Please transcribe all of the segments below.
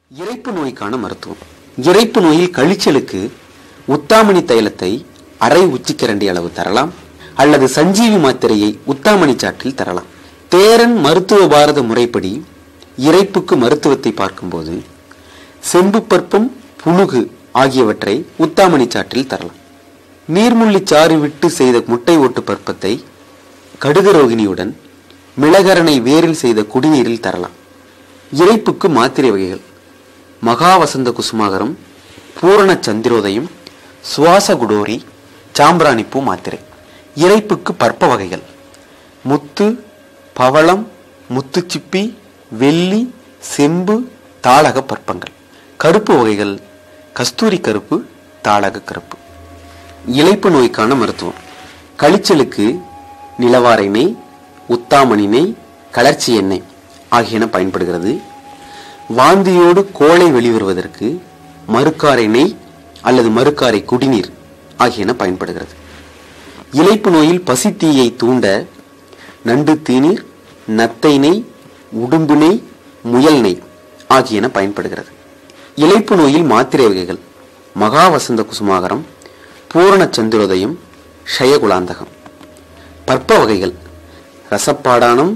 இரைப்பு நோய்க்கான மருத்துவம் இரைப்பு நோயில் கழிச்சலுக்கு உத்தாமணி தைலத்தை அரை உச்சிக்கரண்டி அளவு தரலாம் அல்லது சஞ்சீவி மாத்திரையை உத்தாமணி சாற்றில் தரலாம் தேரன் மருத்துவ பாரத முறைப்படி இரைப்புக்கு மருத்துவத்தை பார்க்கும்போது செம்பு பற்பம் புணுகு ஆகியவற்றை உத்தாமணி சாற்றில் தரலாம் நீர்முள்ளி சாறு விட்டு செய்த முட்டை ஓட்டு பற்பத்தை கடுகரோகிணியுடன் மிளகரணை வேரில் செய்த குடிநீரில் தரலாம் இறைப்புக்கு மாத்திரை வகைகள் மகாவசந்த குசுமாகரம் பூரண சந்திரோதயம் சுவாச குடோரி சாம்பிராணிப்பூ மாத்திரை இறைப்புக்கு பற்ப வகைகள் முத்து பவளம் முத்துச்சிப்பி வெள்ளி செம்பு தாளக பற்பங்கள் கருப்பு வகைகள் கஸ்தூரி கருப்பு தாளக கருப்பு இளைப்பு நோய்க்கான மருத்துவம் கழிச்சலுக்கு நிலவாரை நெய் உத்தாமணி நெய் கலர்ச்சி எண்ணெய் ஆகியன பயன்படுகிறது வாந்தியோடு கோழை வெளிவருவதற்கு மறுக்காரை நெய் அல்லது மறுக்காரை குடிநீர் ஆகியன பயன்படுகிறது இளைப்பு நோயில் பசித்தீயை தூண்ட நண்டு தீநீர் நத்தை நெய் உடும்பு நெய் முயல் நெய் ஆகியன பயன்படுகிறது இளைப்பு நோயில் மாத்திரை வகைகள் மகாவசந்த குசுமாகரம் பூரண சந்திரோதயம் ஷயகுலாந்தகம் பற்ப வகைகள் ரசப்பாடானம்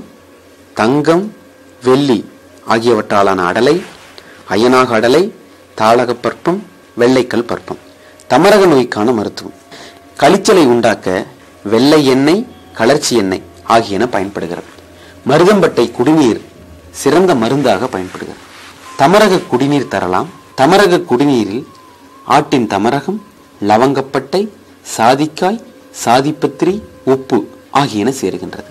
தங்கம் வெள்ளி ஆகியவற்றாலான அடலை அயனாக அடலை தாளகப் பற்பம் வெள்ளைக்கல் பற்பம் தமரக நோய்க்கான மருத்துவம் கழிச்சலை உண்டாக்க வெள்ளை எண்ணெய் கலர்ச்சி எண்ணெய் ஆகியன பயன்படுகிறது மருதம்பட்டை குடிநீர் சிறந்த மருந்தாக பயன்படுகிறது தமரக குடிநீர் தரலாம் தமரக குடிநீரில் ஆட்டின் தமரகம் லவங்கப்பட்டை சாதிக்காய் சாதிப்பத்திரி உப்பு ஆகியன சேருகின்றது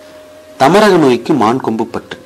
தமரக நோய்க்கு மான் கொம்பு பற்று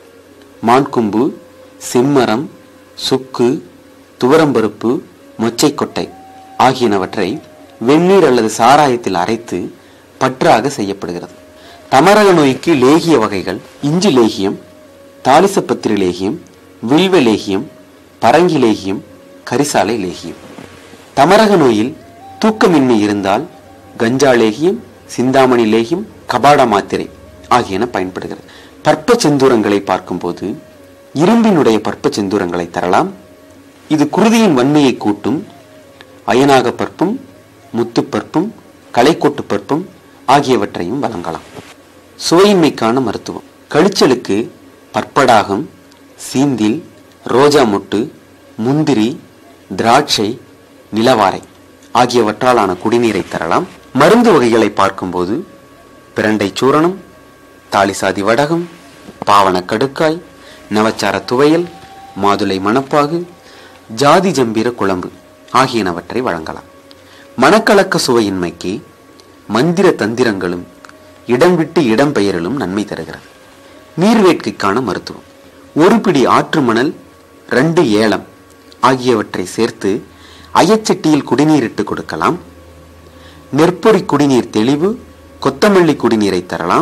மான்கொம்பு செம்மரம் சுக்கு துவரம்பருப்பு மொச்சைக்கொட்டை ஆகியனவற்றை வெந்நீர் அல்லது சாராயத்தில் அரைத்து பற்றாக செய்யப்படுகிறது தமரக நோய்க்கு லேகிய வகைகள் இஞ்சி லேகியம் தாலிசப்பத்திரி லேகியம் வில்வ லேகியம் பரங்கி லேகியம் கரிசாலை லேகியம் தமரக நோயில் தூக்கமின்மை இருந்தால் கஞ்சா லேகியம் சிந்தாமணி லேகியம் கபாடா மாத்திரை ஆகியன பயன்படுகிறது பற்ப செந்தூரங்களை பார்க்கும்போது இரும்பினுடைய பற்ப செந்தூரங்களை தரலாம் இது குருதியின் வன்மையை கூட்டும் அயனாக பற்பும் முத்துப்பற்பும் களைக்கோட்டு பற்பும் ஆகியவற்றையும் வழங்கலாம் சுவையின்மைக்கான மருத்துவம் கழிச்சலுக்கு பற்படாகம் சீந்தில் ரோஜா மொட்டு முந்திரி திராட்சை நிலவாரை ஆகியவற்றாலான குடிநீரை தரலாம் மருந்து வகைகளை பார்க்கும்போது பிரண்டை சூரணம் தாலிசாதி வடகம் பாவன கடுக்காய் நவச்சார துவையல் மாதுளை மணப்பாகு ஜாதி ஜம்பீர குழம்பு ஆகியனவற்றை வழங்கலாம் மணக்கலக்க சுவையின்மைக்கு மந்திர தந்திரங்களும் இடம் விட்டு இடம் பெயரலும் நன்மை தருகிறது நீர்வேட்கைக்கான மருத்துவம் ஒரு பிடி ஆற்று மணல் ரெண்டு ஏலம் ஆகியவற்றை சேர்த்து அயச்சட்டியில் குடிநீரிட்டு கொடுக்கலாம் நெற்பொறி குடிநீர் தெளிவு கொத்தமல்லி குடிநீரை தரலாம்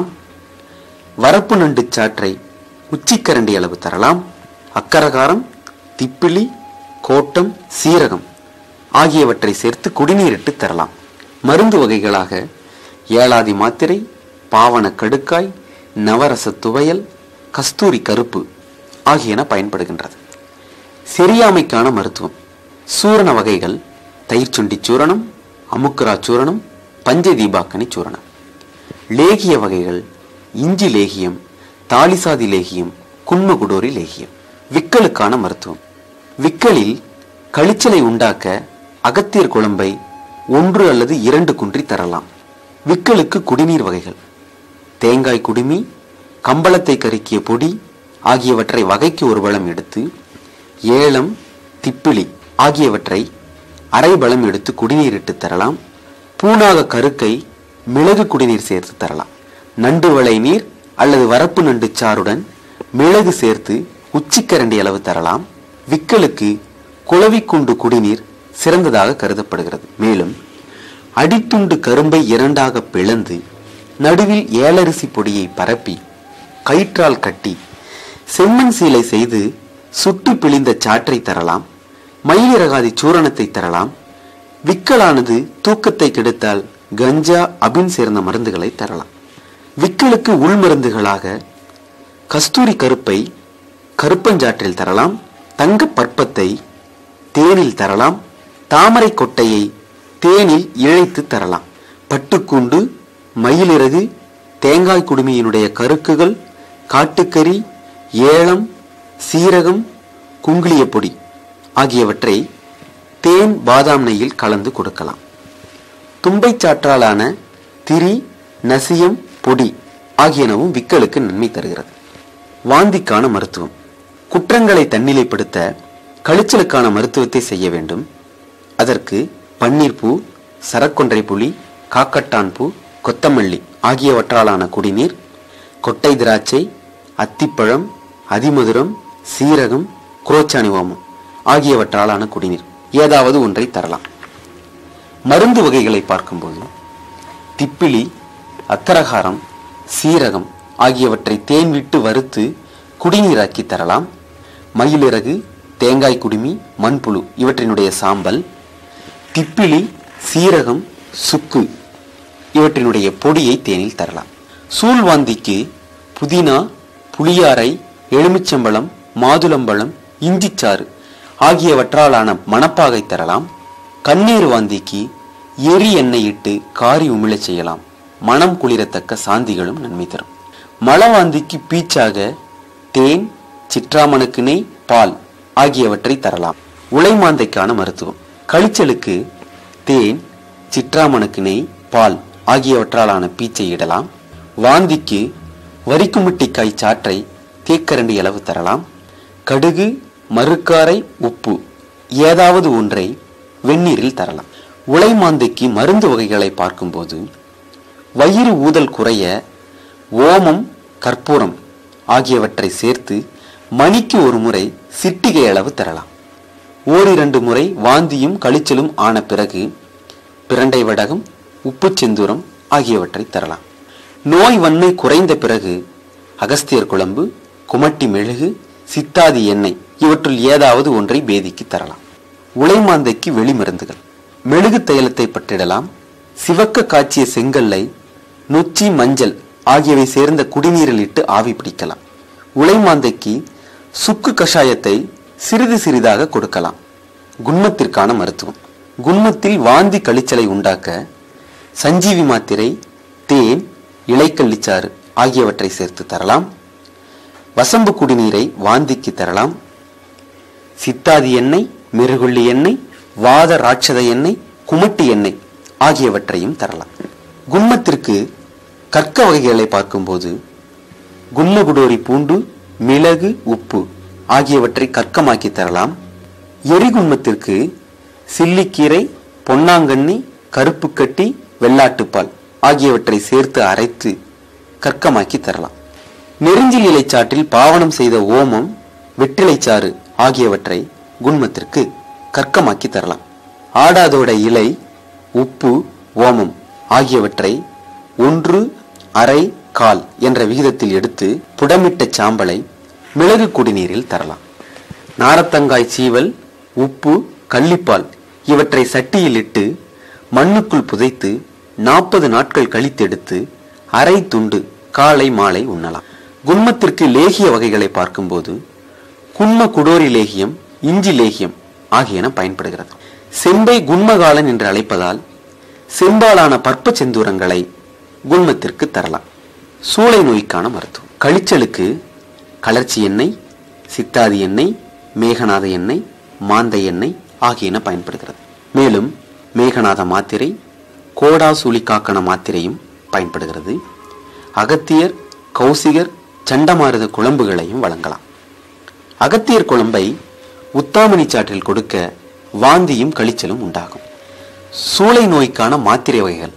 வரப்பு நண்டு சாற்றை உச்சிக்கரண்டி அளவு தரலாம் அக்கரகாரம் திப்பிலி கோட்டம் சீரகம் ஆகியவற்றை சேர்த்து குடிநீரிட்டு தரலாம் மருந்து வகைகளாக ஏலாதி மாத்திரை பாவன கடுக்காய் நவரச துவையல் கஸ்தூரி கருப்பு ஆகியன பயன்படுகின்றது செரியாமைக்கான மருத்துவம் சூரண வகைகள் தயிர் சுண்டி சூரணம் அமுக்குரா சூரணம் பஞ்சதீபாக்கனி சூரணம் லேகிய வகைகள் இஞ்சி லேகியம் தாலிசாதி லேகியம் குன்மகுடோரி லேகியம் விக்கலுக்கான மருத்துவம் விக்கலில் கழிச்சலை உண்டாக்க அகத்தியர் குழம்பை ஒன்று அல்லது இரண்டு குன்றி தரலாம் விக்கலுக்கு குடிநீர் வகைகள் தேங்காய் குடுமி கம்பளத்தை கருக்கிய பொடி ஆகியவற்றை வகைக்கு ஒரு பழம் எடுத்து ஏலம் திப்பிலி ஆகியவற்றை அரை பழம் எடுத்து குடிநீரிட்டு தரலாம் பூனாக கருக்கை மிளகு குடிநீர் சேர்த்து தரலாம் நண்டு வளை நீர் அல்லது வரப்பு நண்டு சாறுடன் மிளகு சேர்த்து உச்சிக்கரண்டி அளவு தரலாம் விக்கலுக்கு குளவிக்குண்டு குடிநீர் சிறந்ததாக கருதப்படுகிறது மேலும் அடித்துண்டு கரும்பை இரண்டாக பிளந்து நடுவில் ஏலரிசி பொடியை பரப்பி கயிற்றால் கட்டி செம்மண் சீலை செய்து சுட்டு பிழிந்த சாற்றை தரலாம் மயிலிறகாதி சூரணத்தை தரலாம் விக்கலானது தூக்கத்தை கெடுத்தால் கஞ்சா அபின் சேர்ந்த மருந்துகளை தரலாம் விக்கலுக்கு உள்மருந்துகளாக கஸ்தூரி கருப்பை கருப்பஞ்சாற்றில் தரலாம் தங்க பற்பத்தை தேனில் தரலாம் தாமரை கொட்டையை தேனில் இழைத்து தரலாம் பட்டுக்கூண்டு மயிலிறகு தேங்காய் குடுமியினுடைய கருக்குகள் காட்டுக்கறி ஏலம் சீரகம் குங்குளிய பொடி ஆகியவற்றை தேன் பாதாம் நெய்யில் கலந்து கொடுக்கலாம் தும்பைச் சாற்றாலான திரி நசியம் பொடி ஆகியனவும் விக்கலுக்கு நன்மை தருகிறது வாந்திக்கான மருத்துவம் குற்றங்களை தன்னிலைப்படுத்த கழிச்சலுக்கான மருத்துவத்தை செய்ய வேண்டும் அதற்கு பன்னீர் பூ சரக்கொன்றை புளி காக்கட்டான் பூ கொத்தமல்லி ஆகியவற்றாலான குடிநீர் கொட்டை திராட்சை அத்திப்பழம் அதிமதுரம் சீரகம் குரோச்சானி ஓமம் ஆகியவற்றாலான குடிநீர் ஏதாவது ஒன்றை தரலாம் மருந்து வகைகளை பார்க்கும்போது திப்பிலி அத்தரகாரம் சீரகம் ஆகியவற்றை தேன் விட்டு வறுத்து குடிநீராக்கி தரலாம் மயிலிறகு தேங்காய் குடுமி மண்புழு இவற்றினுடைய சாம்பல் திப்பிலி சீரகம் சுக்கு இவற்றினுடைய பொடியை தேனில் தரலாம் சூழ்வாந்திக்கு புதினா புளியாரை எலுமிச்சம்பழம் மாதுளம்பழம் இஞ்சிச்சாறு ஆகியவற்றாலான மணப்பாகை தரலாம் கண்ணீர் வாந்திக்கு எரி எண்ணெய் இட்டு காரி உமிழச் செய்யலாம் மனம் குளிரத்தக்க சாந்திகளும் நன்மை தரும் மலவாந்திக்கு பீச்சாக தேன் சிற்றாமணுக்கு பால் ஆகியவற்றை தரலாம் உலைமாந்தைக்கான மருத்துவம் கழிச்சலுக்கு தேன் சிற்றாமணுக்கு பால் ஆகியவற்றாலான பீச்சை இடலாம் வாந்திக்கு வரிக்குமிட்டிக்காய் சாற்றை தேக்கரண்டி அளவு தரலாம் கடுகு மறுக்காரை உப்பு ஏதாவது ஒன்றை வெந்நீரில் தரலாம் உலைமாந்தைக்கு மருந்து வகைகளை பார்க்கும்போது வயிறு ஊதல் குறைய ஓமம் கற்பூரம் ஆகியவற்றை சேர்த்து மணிக்கு ஒரு முறை சிட்டிகை அளவு தரலாம் ஓரிரண்டு முறை வாந்தியும் கழிச்சலும் ஆன பிறகு பிரண்டை வடகம் உப்பு செந்தூரம் ஆகியவற்றை தரலாம் நோய் வன்மை குறைந்த பிறகு அகஸ்தியர் குழம்பு குமட்டி மெழுகு சித்தாதி எண்ணெய் இவற்றுள் ஏதாவது ஒன்றை பேதிக்கு தரலாம் உலைமாந்தைக்கு வெளிமருந்துகள் மெழுகு தைலத்தை பற்றிடலாம் சிவக்க காய்ச்சிய செங்கல்லை நொச்சி மஞ்சள் ஆகியவை சேர்ந்த குடிநீரில் இட்டு ஆவி பிடிக்கலாம் உலைமாந்தைக்கு சுக்கு கஷாயத்தை சிறிது சிறிதாக கொடுக்கலாம் குன்மத்திற்கான மருத்துவம் குன்மத்தில் வாந்தி கழிச்சலை உண்டாக்க சஞ்சீவி மாத்திரை தேன் இலைக்கள்ளிச்சாறு ஆகியவற்றை சேர்த்து தரலாம் வசம்பு குடிநீரை வாந்திக்கு தரலாம் சித்தாதி எண்ணெய் மிருகுள்ளி எண்ணெய் வாத ராட்சத எண்ணெய் குமட்டி எண்ணெய் ஆகியவற்றையும் தரலாம் குன்மத்திற்கு கற்க வகைகளை பார்க்கும்போது குன்மகுடோரி பூண்டு மிளகு உப்பு ஆகியவற்றை கற்கமாக்கி தரலாம் எரிகுன்மத்திற்கு சில்லிக்கீரை பொன்னாங்கண்ணி கருப்பு கட்டி வெள்ளாட்டுப்பால் ஆகியவற்றை சேர்த்து அரைத்து கற்கமாக்கி தரலாம் நெருஞ்சில் இலைச்சாற்றில் பாவனம் செய்த ஓமம் வெற்றிலைச்சாறு ஆகியவற்றை குன்மத்திற்கு கற்கமாக்கி தரலாம் ஆடாதோட இலை உப்பு ஓமம் ஆகியவற்றை ஒன்று அரை கால் என்ற விகிதத்தில் எடுத்து புடமிட்ட சாம்பலை மிளகு குடிநீரில் தரலாம் நாரத்தங்காய் சீவல் உப்பு கள்ளிப்பால் இவற்றை சட்டியில் இட்டு மண்ணுக்குள் புதைத்து நாற்பது நாட்கள் கழித்தெடுத்து அரை துண்டு காலை மாலை உண்ணலாம் குன்மத்திற்கு லேகிய வகைகளை பார்க்கும்போது குன்ம குடோரி லேகியம் இஞ்சி லேகியம் ஆகியன பயன்படுகிறது செம்பை குன்மகாலன் என்று அழைப்பதால் செம்பாலான பற்ப செந்தூரங்களை குன்மத்திற்கு தரலாம் சூளை நோய்க்கான மருத்துவம் கழிச்சலுக்கு கலர்ச்சி எண்ணெய் சித்தாதி எண்ணெய் மேகநாத எண்ணெய் மாந்தை எண்ணெய் ஆகியன பயன்படுகிறது மேலும் மேகநாத மாத்திரை கோடா காக்கண மாத்திரையும் பயன்படுகிறது அகத்தியர் கௌசிகர் சண்டமாருத குழம்புகளையும் வழங்கலாம் அகத்தியர் குழம்பை உத்தாமணி சாற்றில் கொடுக்க வாந்தியும் கழிச்சலும் உண்டாகும் சூளை நோய்க்கான மாத்திரை வகைகள்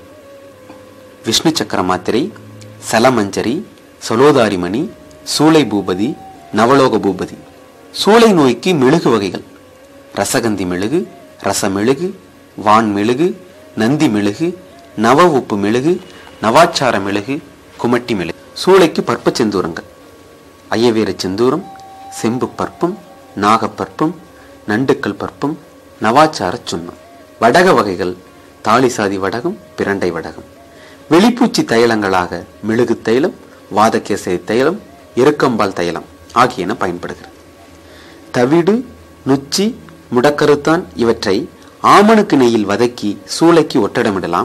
விஷ்ணு சக்கர மாத்திரை சலமஞ்சரி சலோதாரிமணி சூளை பூபதி நவலோக பூபதி சூளை நோய்க்கு மெழுகு வகைகள் ரசகந்தி மெழுகு ரசமெழுகு வான் மெழுகு நந்தி மெழுகு நவ உப்பு மெழுகு நவாச்சார மெழுகு குமட்டி மெழுகு சூளைக்கு பற்ப செந்தூரங்கள் ஐயவேர செந்தூரம் செம்பு பற்பம் நாகப்பற்பம் நண்டுக்கல் பற்பம் நவாச்சார சுண்ணம் வடக வகைகள் தாலிசாதி வடகம் பிரண்டை வடகம் வெளிப்பூச்சி தைலங்களாக மெழுகு தைலம் வாதகேசரி தைலம் எருக்கம்பால் தைலம் ஆகியன பயன்படுகிறது தவிடு நுச்சி முடக்கருத்தான் இவற்றை ஆமணுக்கு நெய்யில் வதக்கி சூளைக்கு ஒட்டடமிடலாம்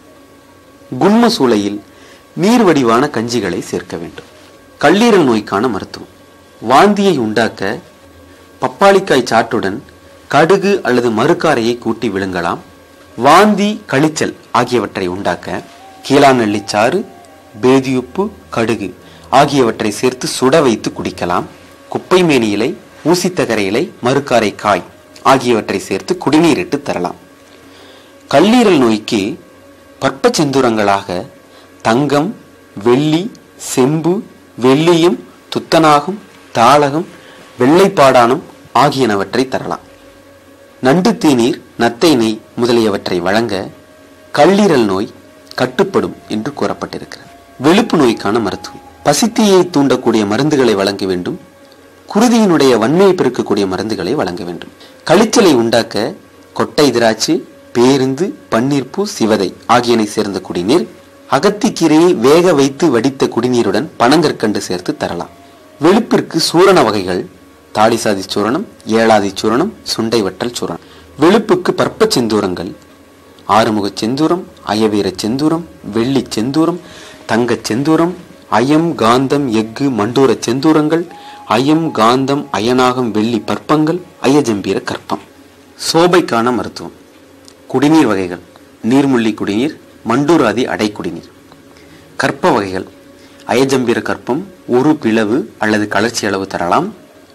குண்ம சூளையில் நீர் வடிவான கஞ்சிகளை சேர்க்க வேண்டும் கல்லீரல் நோய்க்கான மருத்துவம் வாந்தியை உண்டாக்க பப்பாளிக்காய் சாற்றுடன் கடுகு அல்லது மறுக்காரையை கூட்டி விழுங்கலாம் வாந்தி கழிச்சல் ஆகியவற்றை உண்டாக்க கீழாநெல்லிச்சாறு பேதியுப்பு கடுகு ஆகியவற்றை சேர்த்து சுட வைத்து குடிக்கலாம் குப்பைமேனி இலை ஊசித்தகரை இலை மறுக்காரை காய் ஆகியவற்றை சேர்த்து குடிநீரிட்டு தரலாம் கல்லீரல் நோய்க்கு பற்ப செந்துரங்களாக தங்கம் வெள்ளி செம்பு வெள்ளியும் துத்தநாகம் தாளகம் வெள்ளைப்பாடானம் ஆகியனவற்றை தரலாம் நண்டு தேநீர் நத்தை நெய் முதலியவற்றை வழங்க கல்லீரல் நோய் கட்டுப்படும் என்று கூறப்பட்டிருக்கிறது வெளுப்பு நோய்க்கான மருத்துவம் பசித்தியை தூண்டக்கூடிய மருந்துகளை வழங்க வேண்டும் குருதியினுடைய வன்மையை பெருக்கக்கூடிய மருந்துகளை வழங்க வேண்டும் கழிச்சலை உண்டாக்க கொட்டை திராட்சை பேருந்து பன்னீர்ப்பூ சிவதை ஆகியனை சேர்ந்த குடிநீர் அகத்திக்கீரையை வேக வைத்து வடித்த குடிநீருடன் பனங்கற்கண்டு சேர்த்து தரலாம் வெளுப்பிற்கு சூரண வகைகள் தாலிசாதி சூரணம் ஏழாதி சூரணம் சுண்டை வட்டல் சூரணம் வெளுப்புக்கு பற்ப செந்தூரங்கள் ஆறுமுக செந்தூரம் அயவீர செந்தூரம் வெள்ளி செந்தூரம் தங்கச் செந்தூரம் அயம் காந்தம் எஃகு மண்டூர செந்தூரங்கள் அயம் காந்தம் அயனாகம் வெள்ளி பற்பங்கள் அயஜம்பீர கற்பம் சோபைக்கான மருத்துவம் குடிநீர் வகைகள் நீர்முள்ளி குடிநீர் மண்டூராதி அடை குடிநீர் கற்ப வகைகள் அயஜம்பீர கற்பம் ஒரு பிளவு அல்லது கலர்ச்சி அளவு தரலாம்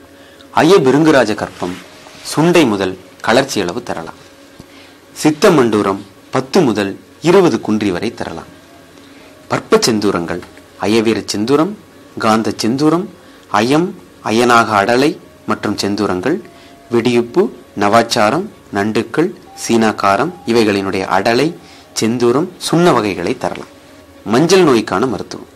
அய பெருங்குராஜ கற்பம் சுண்டை முதல் கலர்ச்சி அளவு தரலாம் சித்த மண்டூரம் பத்து முதல் இருபது குன்றி வரை தரலாம் பற்ப செந்தூரங்கள் அயவீர செந்தூரம் காந்த செந்தூரம் அயம் அயனாக அடலை மற்றும் செந்தூரங்கள் வெடியுப்பு நவாச்சாரம் நண்டுக்கள் சீனாக்காரம் இவைகளினுடைய அடலை செந்தூரம் சுண்ண வகைகளை தரலாம் மஞ்சள் நோய்க்கான மருத்துவம்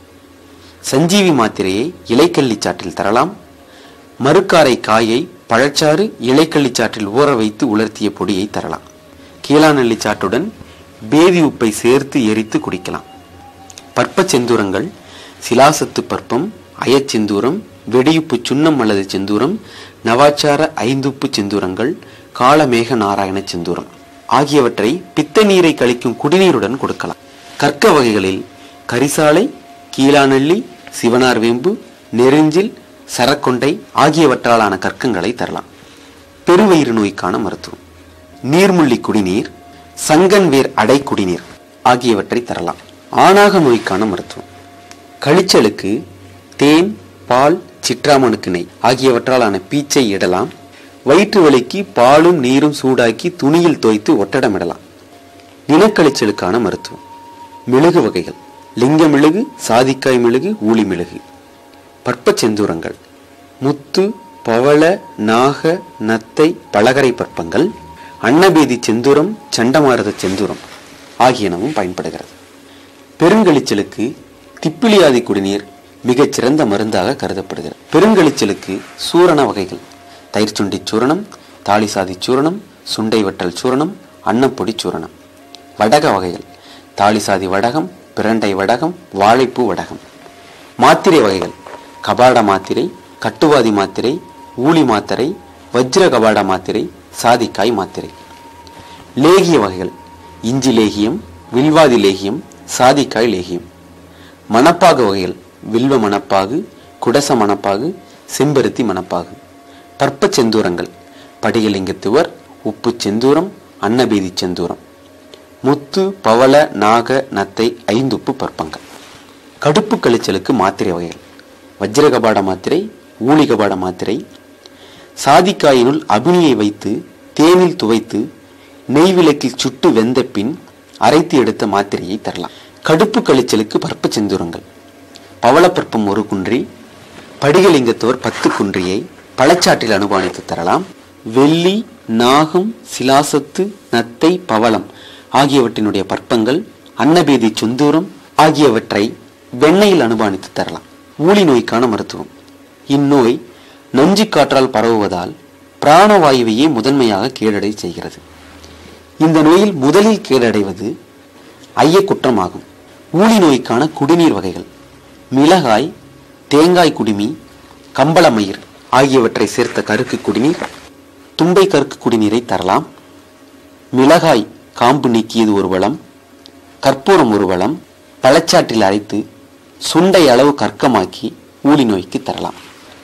சஞ்சீவி மாத்திரையை இலைக்கல்லி சாற்றில் தரலாம் மறுக்காரை காயை பழச்சாறு இலைக்கல்லி சாற்றில் ஊற வைத்து உலர்த்திய பொடியை தரலாம் கீழாநெல்லி சாற்றுடன் பேதி உப்பை சேர்த்து எரித்து குடிக்கலாம் பற்ப செந்தூரங்கள் சிலாசத்து பற்பம் அயச்செந்தூரம் வெடியுப்பு சுண்ணம் அல்லது செந்தூரம் நவாச்சார ஐந்துப்பு செந்தூரங்கள் காலமேக நாராயண செந்தூரம் ஆகியவற்றை பித்த நீரை கழிக்கும் குடிநீருடன் கொடுக்கலாம் கற்க வகைகளில் கரிசாலை கீழாநெல்லி சிவனார் வேம்பு நெருஞ்சில் சரக்கொண்டை ஆகியவற்றாலான கற்கங்களை தரலாம் பெருவயிறு நோய்க்கான மருத்துவம் நீர்முள்ளி குடிநீர் சங்கன் வேர் அடை குடிநீர் ஆகியவற்றை தரலாம் ஆணாக நோய்க்கான மருத்துவம் கழிச்சலுக்கு தேன் பால் சிற்றாமணுக்கு நெய் ஆகியவற்றாலான பீச்சை இடலாம் வயிற்று வலிக்கு பாலும் நீரும் சூடாக்கி துணியில் தோய்த்து ஒட்டடமிடலாம் நிலக்கழிச்சலுக்கான மருத்துவம் மெழுகு வகைகள் லிங்க மெழுகு சாதிக்காய் மெழுகு ஊழி மெழுகு பற்ப செந்தூரங்கள் முத்து பவள நாக நத்தை பலகரை பற்பங்கள் அன்னபேதி செந்தூரம் சண்டமாரத செந்தூரம் ஆகியனவும் பயன்படுகிறது பெருங்கழிச்சலுக்கு திப்பிலியாதி குடிநீர் மிகச் சிறந்த மருந்தாக கருதப்படுகிறது பெருங்கழிச்சலுக்கு சூரண வகைகள் தயிர் சுண்டி சூரணம் தாலிசாதி சூரணம் சுண்டை வட்டல் சூரணம் அன்னப்பொடி சூரணம் வடக வகைகள் தாலிசாதி வடகம் பிரண்டை வடகம் வாழைப்பூ வடகம் மாத்திரை வகைகள் கபாட மாத்திரை கட்டுவாதி மாத்திரை ஊழி மாத்திரை வஜ்ர கபாட மாத்திரை சாதிக்காய் மாத்திரை லேகிய வகைகள் இஞ்சி லேகியம் வில்வாதி லேகியம் சாதிக்காய் லேகியம் மணப்பாகு வகைகள் வில்வ மணப்பாகு குடச மணப்பாகு செம்பருத்தி மணப்பாகு பற்ப செந்தூரங்கள் படிகலிங்கத்துவர் உப்பு செந்தூரம் அன்னபீதி செந்தூரம் முத்து பவள நாக நத்தை ஐந்துப்பு பற்பங்கள் கடுப்பு கழிச்சலுக்கு மாத்திரை வகைகள் வஜ்ரகபாட மாத்திரை ஊழிகபாட மாத்திரை சாதிக்காயினுள் அபினியை வைத்து தேனில் துவைத்து நெய் விளக்கில் சுட்டு வெந்த பின் அரைத்து எடுத்த மாத்திரையை தரலாம் கடுப்பு கழிச்சலுக்கு பற்ப செந்தூரங்கள் பவளப்பற்பம் ஒரு குன்றி படிகலிங்கத்தோர் பத்து குன்றியை பழச்சாற்றில் அனுமானித்து தரலாம் வெள்ளி நாகம் சிலாசத்து நத்தை பவளம் ஆகியவற்றினுடைய பற்பங்கள் அன்னபேதி சுந்தூரம் ஆகியவற்றை வெண்ணெயில் அனுமானித்து தரலாம் ஊழி நோய்க்கான மருத்துவம் இந்நோய் நஞ்சு காற்றால் பரவுவதால் பிராணவாயுவையே முதன்மையாக கேடடை செய்கிறது இந்த நோயில் முதலில் கேடடைவது ஐய குற்றமாகும் ஊழி நோய்க்கான குடிநீர் வகைகள் மிளகாய் தேங்காய் குடுமி கம்பளமயிர் ஆகியவற்றை சேர்த்த கருக்கு குடிநீர் தும்பை கருக்கு குடிநீரை தரலாம் மிளகாய் காம்பு நீக்கியது ஒரு வளம் கற்பூரம் ஒரு வளம் பழச்சாற்றில் அரைத்து சுண்டை அளவு கற்கமாக்கி ஊழி நோய்க்கு தரலாம்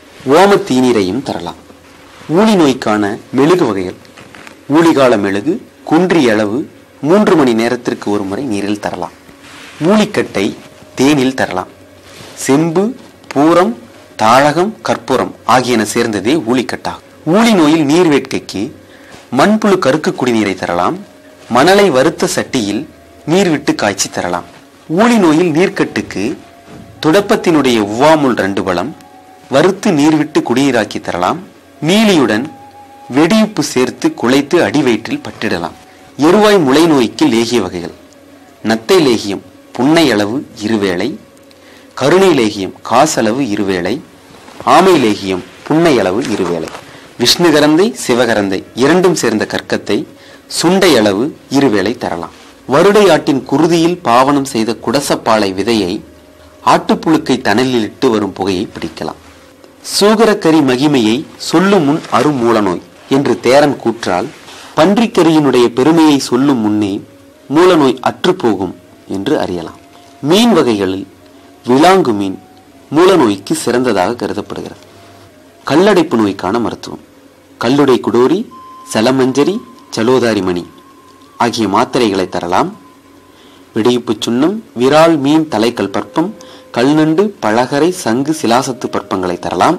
ஓம தீநீரையும் தரலாம் ஊழி நோய்க்கான மெழுகு வகைகள் ஊழிகால மெழுகு குன்றிய அளவு மூன்று மணி நேரத்திற்கு ஒரு முறை நீரில் தரலாம் ஊழிக்கட்டை தேனில் தரலாம் செம்பு பூரம் தாழகம் கற்பூரம் ஆகியன சேர்ந்ததே ஊழிக்கட்டாகும் ஊழி நோயில் நீர் வேட்கைக்கு மண்புழு கருக்கு குடிநீரை தரலாம் மணலை வறுத்த சட்டியில் நீர் விட்டு காய்ச்சி தரலாம் ஊழி நோயில் நீர்க்கட்டுக்கு துடப்பத்தினுடைய உவ்வாமுள் ரெண்டு பழம் வறுத்து நீர் விட்டு குடிநீராக்கி தரலாம் நீலியுடன் வெடியுப்பு சேர்த்து குழைத்து அடிவயிற்றில் பட்டிடலாம் எருவாய் முளை நோய்க்கு லேகிய வகைகள் நத்தை லேகியம் புன்னை அளவு இருவேளை கருணை லேகியம் காசளவு இருவேளை ஆமை லேகியம் புன்னை அளவு இருவேளை விஷ்ணுகரந்தை சிவகரந்தை இரண்டும் சேர்ந்த கற்கத்தை சுண்டை அளவு இருவேளை தரலாம் வருடை ஆட்டின் குருதியில் பாவனம் செய்த குடசப்பாலை விதையை ஆட்டுப்புழுக்கை தணலில் இட்டு வரும் புகையை பிடிக்கலாம் சூகரக்கரி மகிமையை சொல்லும் முன் அருமூல நோய் என்று தேரன் கூற்றால் பன்றிக்கரியினுடைய பெருமையை சொல்லும் முன்னே மூலநோய் அற்றுப்போகும் என்று அறியலாம் மீன் வகைகளில் விலாங்கு மீன் மூலநோய்க்கு சிறந்ததாக கருதப்படுகிறது கல்லடைப்பு நோய்க்கான மருத்துவம் கல்லுடை குடோரி சலமஞ்சரி சலோதாரி மணி ஆகிய மாத்திரைகளை தரலாம் வெடியுப்பு சுண்ணம் விரால் மீன் தலைக்கல் பற்பம் கல்நண்டு பழகரை சங்கு சிலாசத்து பற்பங்களை தரலாம்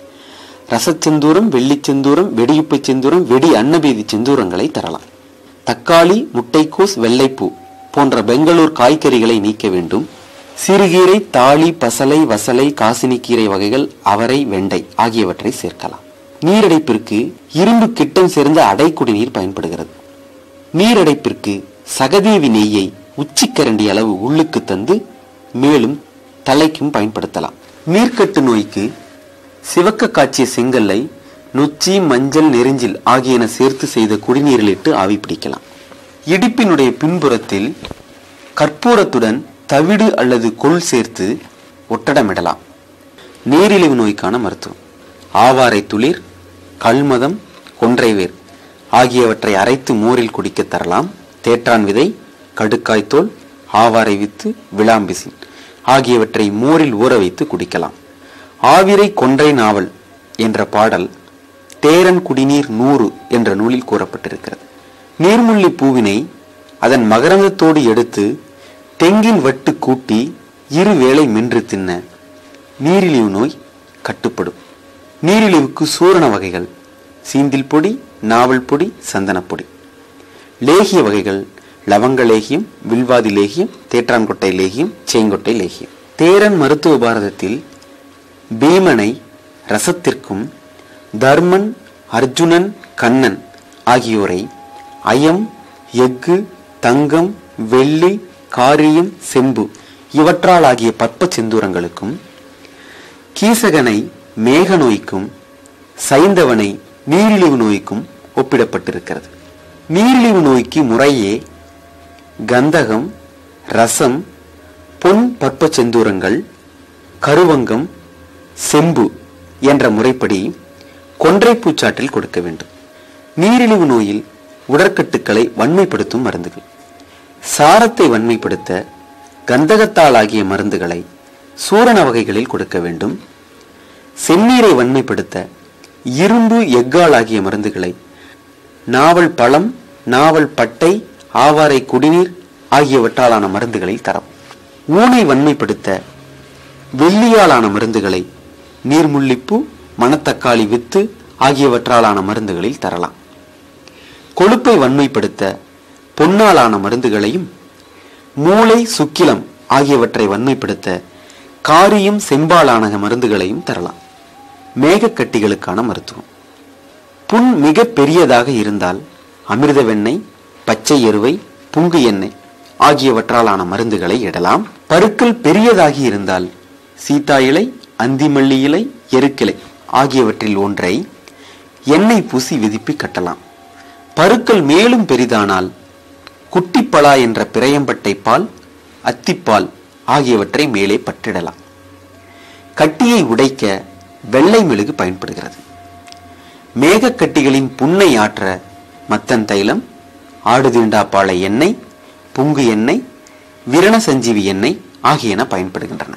ரசச்செந்தூரம் வெள்ளிச்செந்தூரம் வெடியுப்பு செந்தூரம் வெடி அன்னபேதி செந்தூரங்களை தரலாம் தக்காளி முட்டைக்கோஸ் வெள்ளைப்பூ போன்ற பெங்களூர் காய்கறிகளை நீக்க வேண்டும் சிறுகீரை தாளி பசலை வசலை காசினிக்கீரை வகைகள் அவரை வெண்டை ஆகியவற்றை சேர்க்கலாம் நீரடைப்பிற்கு இரும்பு கிட்டம் சேர்ந்த அடைக்குடி நீர் பயன்படுகிறது நீரடைப்பிற்கு சகதேவி நெய்யை உச்சிக்கரண்டி அளவு உள்ளுக்கு தந்து மேலும் தலைக்கும் பயன்படுத்தலாம் நீர்க்கட்டு நோய்க்கு சிவக்க காய்ச்சிய செங்கல்லை நொச்சி மஞ்சள் நெருஞ்சில் ஆகியன சேர்த்து செய்த குடிநீரில் இட்டு ஆவி பிடிக்கலாம் இடுப்பினுடைய பின்புறத்தில் கற்பூரத்துடன் தவிடு அல்லது கொள் சேர்த்து ஒட்டடமிடலாம் நீரிழிவு நோய்க்கான மருத்துவம் ஆவாரை துளிர் கல்மதம் கொன்றைவேர் ஆகியவற்றை அரைத்து மோரில் குடிக்க தரலாம் தேற்றான் விதை கடுக்காய்த்தோல் ஆவாரை வித்து விளாம்பிசின் ஆகியவற்றை மோரில் ஊற வைத்து குடிக்கலாம் ஆவிரை கொன்றை நாவல் என்ற பாடல் தேரன் குடிநீர் நூறு என்ற நூலில் கூறப்பட்டிருக்கிறது நீர்முள்ளி பூவினை அதன் மகரந்தத்தோடு எடுத்து தெங்கின் வட்டு கூட்டி இரு வேளை மென்று தின்ன நீரிழிவு நோய் கட்டுப்படும் நீரிழிவுக்கு சூரண வகைகள் சீந்தில் பொடி நாவல் பொடி சந்தனப் பொடி லேகிய வகைகள் லவங்க லேகியம் வில்வாதி லேகியம் தேற்றான்கொட்டை லேகியம் சேங்கொட்டை லேகியம் தேரன் மருத்துவ பாரதத்தில் பீமனை ரசத்திற்கும் தர்மன் அர்ஜுனன் கண்ணன் ஆகியோரை அயம் எஃகு தங்கம் வெள்ளி காரியம் செம்பு இவற்றால் ஆகிய பற்ப செந்தூரங்களுக்கும் கீசகனை மேக நோய்க்கும் சைந்தவனை நீரிழிவு நோய்க்கும் ஒப்பிடப்பட்டிருக்கிறது நீரிழிவு நோய்க்கு முறையே கந்தகம் ரசம் பொன் பற்ப செந்தூரங்கள் கருவங்கம் செம்பு என்ற முறைப்படி கொன்றைப்பூச்சாற்றில் கொடுக்க வேண்டும் நீரிழிவு நோயில் உடற்கட்டுக்களை வன்மைப்படுத்தும் மருந்துகள் சாரத்தை வன்மைப்படுத்த கந்தகத்தால் ஆகிய மருந்துகளை சூரண வகைகளில் கொடுக்க வேண்டும் செந்நீரை வன்மைப்படுத்த இரும்பு எக்கால் ஆகிய மருந்துகளை நாவல் பழம் நாவல் பட்டை ஆவாரை குடிநீர் ஆகியவற்றாலான மருந்துகளில் தரம் ஊனை வன்மைப்படுத்த வெள்ளியாலான மருந்துகளை நீர்முள்ளிப்பூ மணத்தக்காளி வித்து ஆகியவற்றாலான மருந்துகளில் தரலாம் கொழுப்பை வன்மைப்படுத்த பொன்னாலான மருந்துகளையும் மூளை சுக்கிலம் ஆகியவற்றை வன்மைப்படுத்த காரியம் செம்பாலான மருந்துகளையும் தரலாம் மேகக்கட்டிகளுக்கான மருத்துவம் புண் மிக பெரியதாக இருந்தால் அமிர்த வெண்ணெய் பச்சை எருவை புங்கு எண்ணெய் ஆகியவற்றாலான மருந்துகளை இடலாம் பருக்கள் பெரியதாகி இருந்தால் சீதா இலை அந்திமல்லி இலை எருக்கிளை ஆகியவற்றில் ஒன்றை எண்ணெய் பூசி விதிப்பி கட்டலாம் பருக்கள் மேலும் பெரிதானால் குட்டிப்பலா என்ற பிரயம்பட்டை பால் அத்திப்பால் ஆகியவற்றை மேலே பற்றிடலாம் கட்டியை உடைக்க வெள்ளை மெழுகு பயன்படுகிறது மேகக்கட்டிகளின் புண்ணை ஆற்ற மத்தன் தைலம் ஆடுதீண்டாப்பாளை எண்ணெய் புங்கு எண்ணெய் விரண சஞ்சீவி எண்ணெய் ஆகியன பயன்படுகின்றன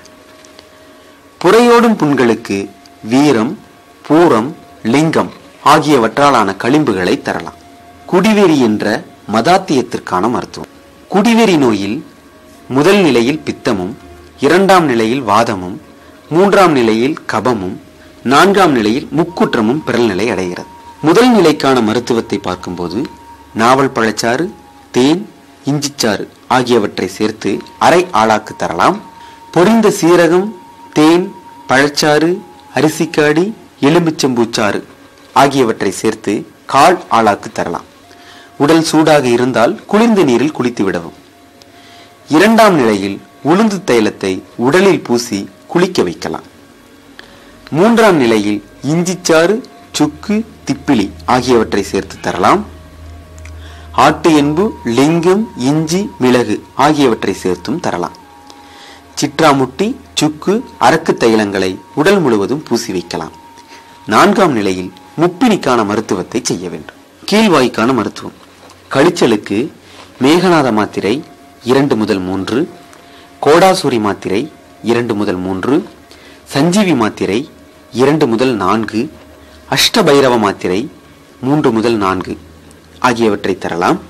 புறையோடும் புண்களுக்கு வீரம் பூரம் லிங்கம் ஆகியவற்றாலான களிம்புகளை தரலாம் குடிவெறி என்ற மதாத்தியத்திற்கான மருத்துவம் குடிவெறி நோயில் முதல் நிலையில் பித்தமும் இரண்டாம் நிலையில் வாதமும் மூன்றாம் நிலையில் கபமும் நான்காம் நிலையில் முக்குற்றமும் பிறல்நிலை அடைகிறது முதல் நிலைக்கான மருத்துவத்தை பார்க்கும்போது நாவல் பழச்சாறு தேன் இஞ்சிச்சாறு ஆகியவற்றை சேர்த்து அரை ஆளாக்கு தரலாம் பொரிந்த சீரகம் தேன் பழச்சாறு அரிசிக்காடி எலுமிச்சம்பூச்சாறு ஆகியவற்றை சேர்த்து கால் ஆளாக்கு தரலாம் உடல் சூடாக இருந்தால் குளிர்ந்த நீரில் குளித்து விடவும் இரண்டாம் நிலையில் உளுந்து தைலத்தை உடலில் பூசி குளிக்க வைக்கலாம் மூன்றாம் நிலையில் இஞ்சிச்சாறு சுக்கு திப்பிலி ஆகியவற்றை சேர்த்து தரலாம் ஆட்டு எண்பு லிங்கம் இஞ்சி மிளகு ஆகியவற்றை சேர்த்தும் தரலாம் சிற்றாமுட்டி சுக்கு அரக்கு தைலங்களை உடல் முழுவதும் பூசி வைக்கலாம் நான்காம் நிலையில் முப்பினிக்கான மருத்துவத்தை செய்ய வேண்டும் கீழ்வாய்க்கான மருத்துவம் கழிச்சலுக்கு மேகநாத மாத்திரை இரண்டு முதல் மூன்று கோடாசூரி மாத்திரை இரண்டு முதல் மூன்று சஞ்சீவி மாத்திரை இரண்டு முதல் நான்கு அஷ்டபைரவ மாத்திரை மூன்று முதல் நான்கு ஆகியவற்றை தரலாம்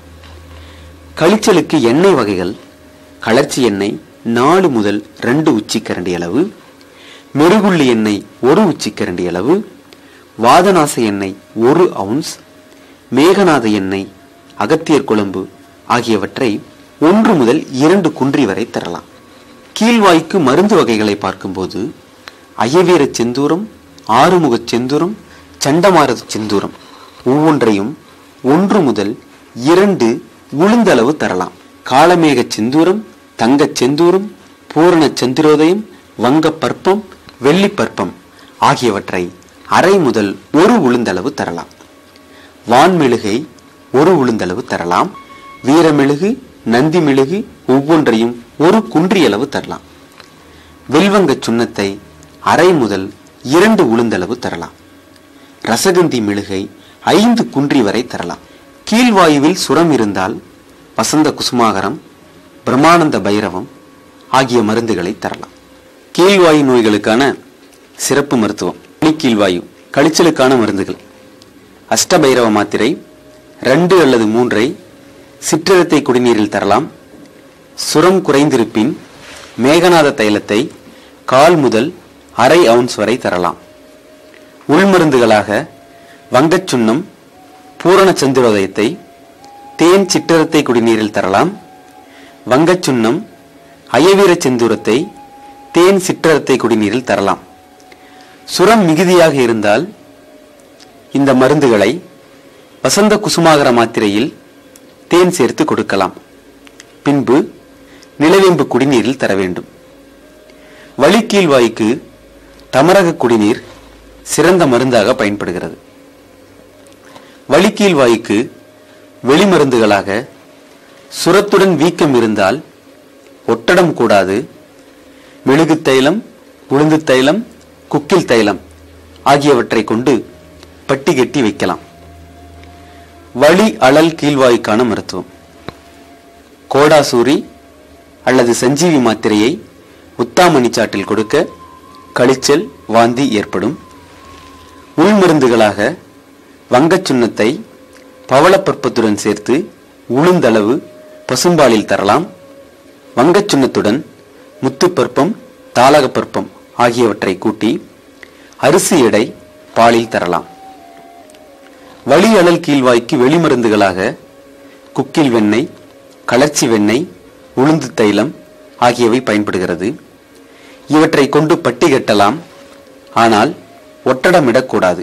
கழிச்சலுக்கு எண்ணெய் வகைகள் கலர்ச்சி எண்ணெய் நாலு முதல் ரெண்டு உச்சிக்கரண்டி அளவு மெருகுள்ளி எண்ணெய் ஒரு உச்சிக்கரண்டி அளவு வாதநாச எண்ணெய் ஒரு அவுன்ஸ் மேகநாத எண்ணெய் அகத்தியர் குழம்பு ஆகியவற்றை ஒன்று முதல் இரண்டு குன்றி வரை தரலாம் கீழ்வாய்க்கு மருந்து வகைகளை பார்க்கும்போது அயவீர செந்தூரம் ஆறுமுகச் செந்தூரம் சண்டமாரத செந்தூரம் ஒவ்வொன்றையும் ஒன்று முதல் இரண்டு உளுந்தளவு தரலாம் காளமேக செந்தூரம் தங்கச் செந்தூரம் பூரண சந்திரோதயம் வங்க பற்பம் வெள்ளி பற்பம் ஆகியவற்றை அரை முதல் ஒரு உளுந்தளவு தரலாம் வான்மெழுகை ஒரு உளுந்தளவு தரலாம் வீரமெழுகு நந்தி மெழுகு ஒவ்வொன்றையும் ஒரு குன்றியளவு தரலாம் வெல்வங்க சுண்ணத்தை அரை முதல் இரண்டு உளுந்தளவு தரலாம் ரசகந்தி மெழுகை ஐந்து குன்றி வரை தரலாம் கீழ்வாயுவில் சுரம் இருந்தால் வசந்த குசுமாகரம் பிரம்மானந்த பைரவம் ஆகிய மருந்துகளை தரலாம் கீழ்வாயு நோய்களுக்கான சிறப்பு மருத்துவம் கீழ்வாயு கழிச்சலுக்கான மருந்துகள் அஷ்டபைரவ மாத்திரை ரெண்டு அல்லது மூன்றை சிற்றிரத்தை குடிநீரில் தரலாம் சுரம் குறைந்திருப்பின் மேகநாத தைலத்தை கால் முதல் அரை அவுன்ஸ் வரை தரலாம் உள்மருந்துகளாக வங்கச்சுண்ணம் பூரண சந்திரோதயத்தை தேன் சிற்றரத்தை குடிநீரில் தரலாம் வங்கச்சுண்ணம் அயவீர செந்தூரத்தை தேன் சிற்றரத்தை குடிநீரில் தரலாம் சுரம் மிகுதியாக இருந்தால் இந்த மருந்துகளை வசந்த குசுமாகர மாத்திரையில் தேன் சேர்த்து கொடுக்கலாம் பின்பு நிலவேம்பு குடிநீரில் தர வேண்டும் வலிக்கீழ்வாய்க்கு தமரக குடிநீர் சிறந்த மருந்தாக பயன்படுகிறது வலிக்கீழ்வாய்க்கு வெளிமருந்துகளாக சுரத்துடன் வீக்கம் இருந்தால் ஒட்டடம் கூடாது மெழுகு தைலம் உளுந்து தைலம் குக்கில் தைலம் ஆகியவற்றை கொண்டு பட்டி கட்டி வைக்கலாம் வலி அழல் கீழ்வாய்க்கான மருத்துவம் கோடாசூரி அல்லது சஞ்சீவி மாத்திரையை உத்தாமணி சாற்றில் கொடுக்க கழிச்சல் வாந்தி ஏற்படும் உள்மருந்துகளாக வங்கச்சுண்ணத்தை பவளப்பற்பத்துடன் சேர்த்து உளுந்தளவு பசும்பாலில் தரலாம் வங்கச்சுண்ணத்துடன் முத்துப்பற்பம் தாளகப்பற்பம் ஆகியவற்றை கூட்டி அரிசி எடை பாலில் தரலாம் வலி அழல் கீழ்வாய்க்கு வெளிமருந்துகளாக குக்கில் வெண்ணெய் கலர்ச்சி வெண்ணெய் உளுந்து தைலம் ஆகியவை பயன்படுகிறது இவற்றை கொண்டு பட்டி கட்டலாம் ஆனால் ஒட்டடமிடக்கூடாது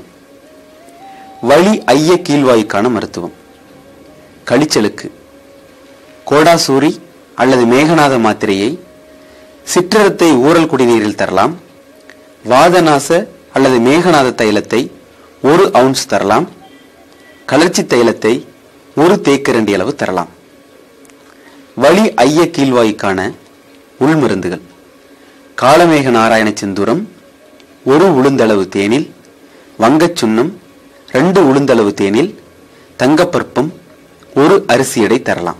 வலி ஐய கீழ்வாய்க்கான மருத்துவம் கழிச்சலுக்கு கோடாசூரி அல்லது மேகநாத மாத்திரையை சிற்றரத்தை ஊறல் குடிநீரில் தரலாம் வாதநாச அல்லது மேகநாத தைலத்தை ஒரு அவுன்ஸ் தரலாம் கலர்ச்சி தைலத்தை ஒரு தேக்கரண்டி அளவு தரலாம் வலி ஐய கீழ்வாய்க்கான உள்மருந்துகள் காளமேக நாராயண செந்தூரம் ஒரு உளுந்தளவு தேனில் வங்கச் சுண்ணம் ரெண்டு உளுந்தளவு தேனில் தங்கப்பற்பம் ஒரு அரிசி எடை தரலாம்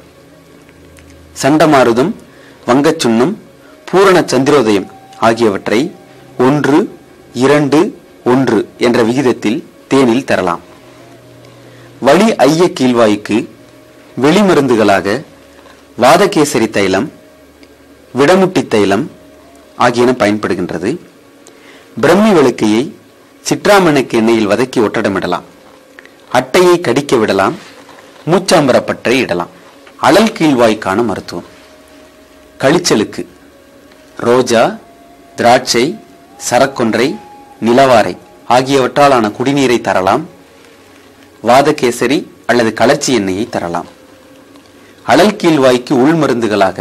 சண்டமாருதம் வங்கச் சுண்ணம் பூரண சந்திரோதயம் ஆகியவற்றை ஒன்று இரண்டு ஒன்று என்ற விகிதத்தில் தேனில் தரலாம் வலி ஐய கீழ்வாய்க்கு வெளிமருந்துகளாக வாதகேசரி தைலம் விடமுட்டி தைலம் ஆகியன பயன்படுகின்றது பிரம்மி வெளுக்கையை சிற்றாமணுக்கு எண்ணெயில் வதக்கி ஒட்டடமிடலாம் அட்டையை கடிக்க விடலாம் மூச்சாம்பரப்பற்றை இடலாம் அழல் கீழ்வாய்க்கான மருத்துவம் கழிச்சலுக்கு ரோஜா திராட்சை சரக்கொன்றை நிலவாரை ஆகியவற்றாலான குடிநீரை தரலாம் வாதகேசரி அல்லது களர்ச்சி எண்ணெயை தரலாம் அழல் கீழ்வாய்க்கு உள்மருந்துகளாக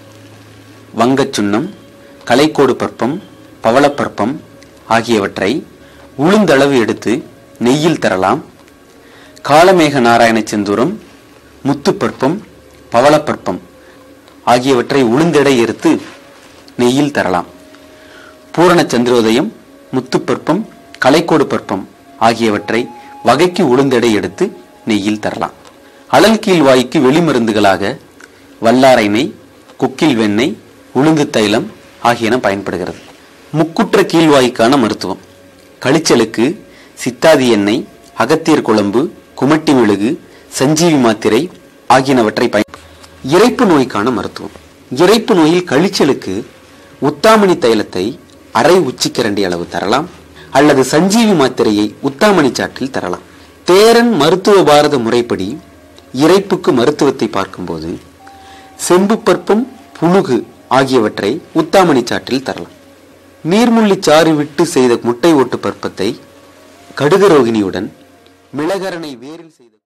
வங்கச் சுண்ணம் கலைக்கோடு பற்பம் பவளப்பற்பம் ஆகியவற்றை உளுந்தளவு எடுத்து நெய்யில் தரலாம் காலமேக நாராயண செந்தூரம் முத்துப்பற்பம் பவளப்பற்பம் ஆகியவற்றை உளுந்தெடை எடுத்து நெய்யில் தரலாம் பூரண சந்திரோதயம் முத்துப்பற்பம் கலைக்கோடு பற்பம் ஆகியவற்றை வகைக்கு உளுந்தெடை எடுத்து நெய்யில் தரலாம் அழல் கீழ்வாய்க்கு வெளிமருந்துகளாக வல்லாரை நெய் குக்கில் வெண்ணெய் உளுந்து தைலம் ஆகியன பயன்படுகிறது முக்குற்ற கீழ்வாய்க்கான மருத்துவம் கழிச்சலுக்கு சித்தாதி எண்ணெய் அகத்தியர் குழம்பு குமட்டி மெழுகு சஞ்சீவி மாத்திரை ஆகியனவற்றை பயன் இறைப்பு நோய்க்கான மருத்துவம் இறைப்பு நோயில் கழிச்சலுக்கு உத்தாமணி தைலத்தை அரை உச்சிக்கரண்டி அளவு தரலாம் அல்லது சஞ்சீவி மாத்திரையை உத்தாமணி சாற்றில் தரலாம் தேரன் மருத்துவ பாரத முறைப்படி இறைப்புக்கு மருத்துவத்தை பார்க்கும்போது செம்பு பற்பம் புனுகு ஆகியவற்றை உத்தாமணி சாற்றில் தரலாம் நீர்முள்ளி சாறு விட்டு செய்த முட்டை ஓட்டு பற்பத்தை கடுகரோகிணியுடன் மிளகரணை வேரில் செய்த